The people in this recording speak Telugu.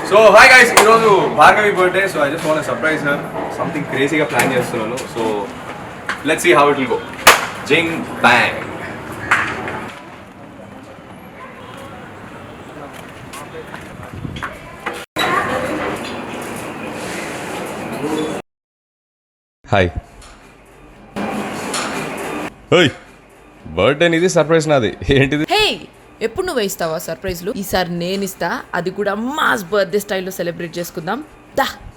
సో హాయ్ గైస్ ఈరోజు Bhargavi birthday so I just want surprise her something క్రేజీగా ప్లాన్ చేస్తున్నాను so let's see how it will go జింగ్ బ్యాంగ్ హాయ్ ఓయ్ బర్త్డే నీది సర్ప్రైజ్ నాది ఏంటిది హే ఎప్పుడు నువ్వు ఇస్తావా సర్ప్రైజ్లు ఈసారి నేను ఇస్తా అది కూడా మాస్ బర్త్డే స్టైల్లో సెలబ్రేట్ చేసుకుందాం దా